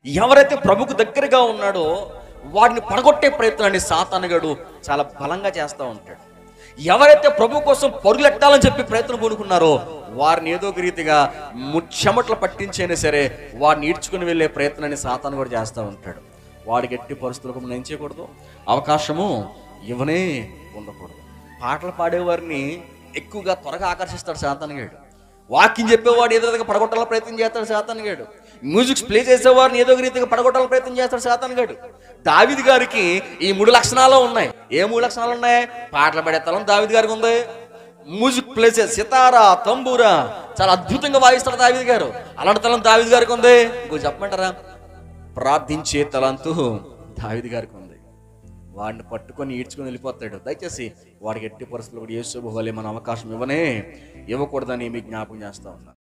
ఎవరైతే ప్రభుకు దగ్గరగా ఉన్నాడో వాడిని పడగొట్టే ప్రయత్నాన్ని సాతానగాడు చాలా బలంగా చేస్తూ ఉంటాడు ఎవరైతే ప్రభు కోసం పరుగులెట్టాలని చెప్పి ప్రయత్నం పూనుకున్నారో వారిని ఏదో ఒక రీతిగా ముచ్చెమట్లు పట్టించైనా సరే వారిని ఈడ్చుకుని వెళ్ళే ప్రయత్నాన్ని సాతాను కూడా చేస్తూ ఉంటాడు వాడికి ఎట్టి పరిస్థితులకు మనం ఏం చేయకూడదు అవకాశము ఇవనే ఉండకూడదు పాటలు పాడేవారిని ఎక్కువగా త్వరగా ఆకర్షిస్తాడు సాతానగాడు వాక్యం చెప్పేవాడు ఏదో విధంగా పడగొట్టాలని ప్రయత్నం చేస్తాడు సాతానగాడు మ్యూజిక్ ప్లే చేసేవారిని ఏదో ఒక రీతిగా పడగొట్టాలని ప్రయత్నం చేస్తాడు సాతానగాడు దావిది గారికి ఈ మూడు లక్షణాలు ఉన్నాయి ఏ మూడు లక్షణాలు ఉన్నాయి పాటలు పాడే తలం దావిది గారికి ఉంది మ్యూజిక్ ప్లే చేసే సితారా తంబూరా చాలా అద్భుతంగా వాయిస్తాడు దావిది గారు అలాంటి తలం దావిది గారికి ఉంది ఇంకో చెప్పమంటారా ప్రార్థించే తలంతు దావిది గారికి ఉంది వాడిని పట్టుకొని ఈడ్చుకొని వెళ్ళిపోతాడు దయచేసి వాడికి ఎట్టి పరిస్థితులు కూడా యేసు వలె మన అవకాశం ఇవ్వనే ఇవ్వకూడదని మీకు జ్ఞాపకం చేస్తా ఉన్నా